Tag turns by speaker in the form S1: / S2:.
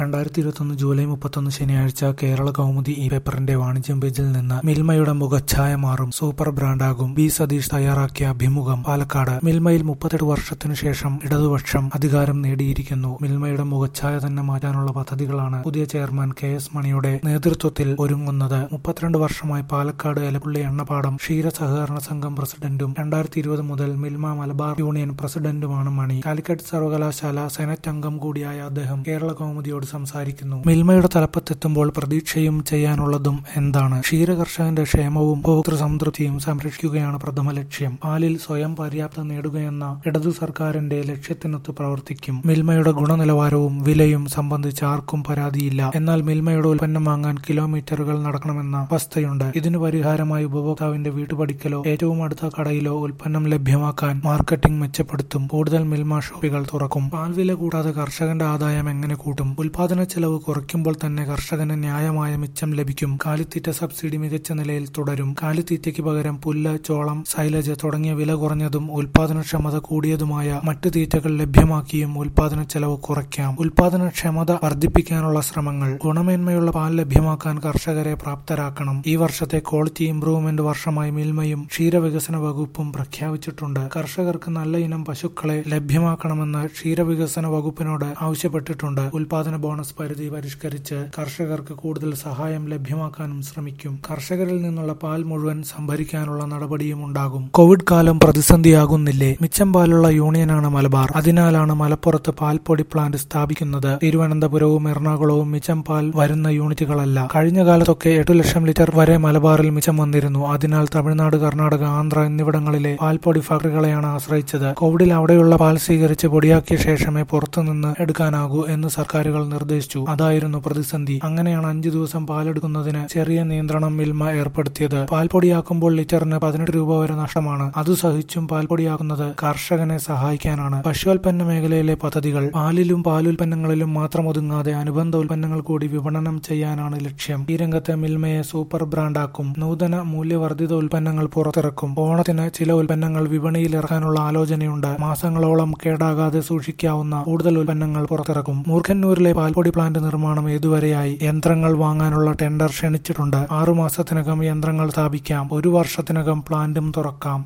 S1: രണ്ടായിരത്തി ഇരുപത്തൊന്ന് ജൂലൈ മുപ്പത്തൊന്ന് ശനിയാഴ്ച കേരള കൗമുദി ഈ പേപ്പറിന്റെ വാണിജ്യം പേജിൽ നിന്ന് മിൽമയുടെ മുഖച്ഛായ മാറും സൂപ്പർ ബ്രാൻഡാകും ബി സതീഷ് തയ്യാറാക്കിയ അഭിമുഖം പാലക്കാട് മിൽമയിൽ മുപ്പത്തെട്ട് വർഷത്തിനു ശേഷം ഇടതുപക്ഷം അധികാരം നേടിയിരിക്കുന്നു മിൽമയുടെ മുഖച്ഛായ തന്നെ മാറ്റാനുള്ള പദ്ധതികളാണ് പുതിയ ചെയർമാൻ കെ എസ് മണിയുടെ നേതൃത്വത്തിൽ ഒരുങ്ങുന്നത് മുപ്പത്തിരണ്ട് വർഷമായി പാലക്കാട് എലപ്പുള്ളി എണ്ണപ്പാടം ക്ഷീര സഹകരണ സംഘം പ്രസിഡന്റും രണ്ടായിരത്തി ഇരുപത് മുതൽ മിൽമ മലബാർ യൂണിയൻ പ്രസിഡന്റുമാണ് മണി കാലിക്കറ്റ് സർവകലാശാല സെനറ്റ് അംഗം കൂടിയായ അദ്ദേഹം കേരള കൗമുദിയോട് സംസാരിക്കുന്നു മിൽമയുടെ തലപ്പത്തെത്തുമ്പോൾ പ്രതീക്ഷയും ചെയ്യാനുള്ളതും എന്താണ് ക്ഷീര കർഷകന്റെ ക്ഷേമവും ഉപഭോക്തൃ സംതൃപ്തിയും സംരക്ഷിക്കുകയാണ് പ്രഥമ ലക്ഷ്യം പാലിൽ സ്വയം പര്യാപ്തത നേടുകയെന്ന ഇടതു സർക്കാരിന്റെ ലക്ഷ്യത്തിനൊത്ത് പ്രവർത്തിക്കും മിൽമയുടെ ഗുണനിലവാരവും വിലയും സംബന്ധിച്ച് ആർക്കും പരാതിയില്ല എന്നാൽ മിൽമയുടെ ഉൽപ്പന്നം വാങ്ങാൻ കിലോമീറ്ററുകൾ നടക്കണമെന്ന അവസ്ഥയുണ്ട് ഇതിനു പരിഹാരമായി ഉപഭോക്താവിന്റെ വീട്ടുപടിക്കലോ ഏറ്റവും അടുത്ത കടയിലോ ഉൽപ്പന്നം ലഭ്യമാക്കാൻ മാർക്കറ്റിംഗ് മെച്ചപ്പെടുത്തും കൂടുതൽ മിൽമ ഷോപ്പുകൾ തുറക്കും പാൽ വില കൂടാതെ കർഷകന്റെ ആദായം എങ്ങനെ കൂട്ടും ഉൽപാദന ചെലവ് കുറയ്ക്കുമ്പോൾ തന്നെ കർഷകന് ന്യായമായ മിച്ചം ലഭിക്കും കാലിത്തീറ്റ സബ്സിഡി മികച്ച നിലയിൽ തുടരും കാലിത്തീറ്റയ്ക്ക് പകരം പുല്ല് ചോളം സൈലജ് തുടങ്ങിയ വില കുറഞ്ഞതും ഉൽപാദനക്ഷമത കൂടിയതുമായ മറ്റു തീറ്റകൾ ലഭ്യമാക്കിയും ഉൽപാദന ചെലവ് കുറയ്ക്കാം ഉൽപാദനക്ഷമത വർദ്ധിപ്പിക്കാനുള്ള ശ്രമങ്ങൾ ഗുണമേന്മയുള്ള പാൽ ലഭ്യമാക്കാൻ കർഷകരെ പ്രാപ്തരാക്കണം ഈ വർഷത്തെ ക്വാളിറ്റി ഇംപ്രൂവ്മെന്റ് വർഷമായി മിൽമയും ക്ഷീരവികസന വകുപ്പും പ്രഖ്യാപിച്ചിട്ടുണ്ട് കർഷകർക്ക് നല്ല ഇനം പശുക്കളെ ലഭ്യമാക്കണമെന്ന് ക്ഷീരവികസന വകുപ്പിനോട് ആവശ്യപ്പെട്ടിട്ടുണ്ട് ഉൽപാദന ബോണസ് പരിധി പരിഷ്കരിച്ച് കർഷകർക്ക് കൂടുതൽ സഹായം ലഭ്യമാക്കാനും ശ്രമിക്കും കർഷകരിൽ നിന്നുള്ള പാൽ മുഴുവൻ സംഭരിക്കാനുള്ള നടപടിയും ഉണ്ടാകും കോവിഡ് കാലം പ്രതിസന്ധിയാകുന്നില്ലേ മിച്ചം പാലുള്ള യൂണിയനാണ് മലബാർ അതിനാലാണ് മലപ്പുറത്ത് പാൽപ്പൊടി പ്ലാന്റ് സ്ഥാപിക്കുന്നത് തിരുവനന്തപുരവും എറണാകുളവും മിച്ചം പാൽ വരുന്ന യൂണിറ്റുകളല്ല കഴിഞ്ഞ കാലത്തൊക്കെ എട്ടു ലക്ഷം ലിറ്റർ വരെ മലബാറിൽ മിച്ചം വന്നിരുന്നു അതിനാൽ തമിഴ്നാട് കർണാടക ആന്ധ്ര എന്നിവിടങ്ങളിലെ പാൽപ്പൊടി ഫാക്ടറികളെയാണ് ആശ്രയിച്ചത് കോവിഡിൽ അവിടെയുള്ള പാൽ സ്വീകരിച്ച് പൊടിയാക്കിയ ശേഷമേ പുറത്തുനിന്ന് എടുക്കാനാകൂ എന്ന് സർക്കാരുകൾ നിർദ്ദേശിച്ചു അതായിരുന്നു പ്രതിസന്ധി അങ്ങനെയാണ് അഞ്ചു ദിവസം പാലെടുക്കുന്നതിന് ചെറിയ നിയന്ത്രണം മിൽമ ഏർപ്പെടുത്തിയത് പാൽപ്പൊടിയാക്കുമ്പോൾ ലിറ്ററിന് പതിനെട്ട് രൂപ വരെ നഷ്ടമാണ് അത് സഹിച്ചും പാൽപ്പൊടിയാക്കുന്നത് കർഷകനെ സഹായിക്കാനാണ് പശുവൽപ്പന്ന മേഖലയിലെ പദ്ധതികൾ പാലിലും പാലുൽപ്പന്നങ്ങളിലും മാത്രം ഒതുങ്ങാതെ അനുബന്ധ ഉൽപ്പന്നങ്ങൾ കൂടി വിപണനം ചെയ്യാനാണ് ലക്ഷ്യം ഈ രംഗത്തെ മിൽമയെ സൂപ്പർ ബ്രാൻഡാക്കും നൂതന മൂല്യവർദ്ധിത ഉൽപ്പന്നങ്ങൾ പുറത്തിറക്കും ഓണത്തിന് ചില ഉൽപ്പന്നങ്ങൾ വിപണിയിൽ ഇറക്കാനുള്ള ആലോചനയുണ്ട് മാസങ്ങളോളം കേടാകാതെ സൂക്ഷിക്കാവുന്ന കൂടുതൽ ഉൽപ്പന്നങ്ങൾ പുറത്തിറക്കും മൂർഖന്നൂരിലെ പാൽപ്പൊടി പ്ലാന്റ് നിർമ്മാണം ഇതുവരെയായി യന്ത്രങ്ങൾ വാങ്ങാനുള്ള ടെൻഡർ ക്ഷണിച്ചിട്ടുണ്ട് ആറുമാസത്തിനകം യന്ത്രങ്ങൾ സ്ഥാപിക്കാം ഒരു വർഷത്തിനകം പ്ലാന്റും തുറക്കാം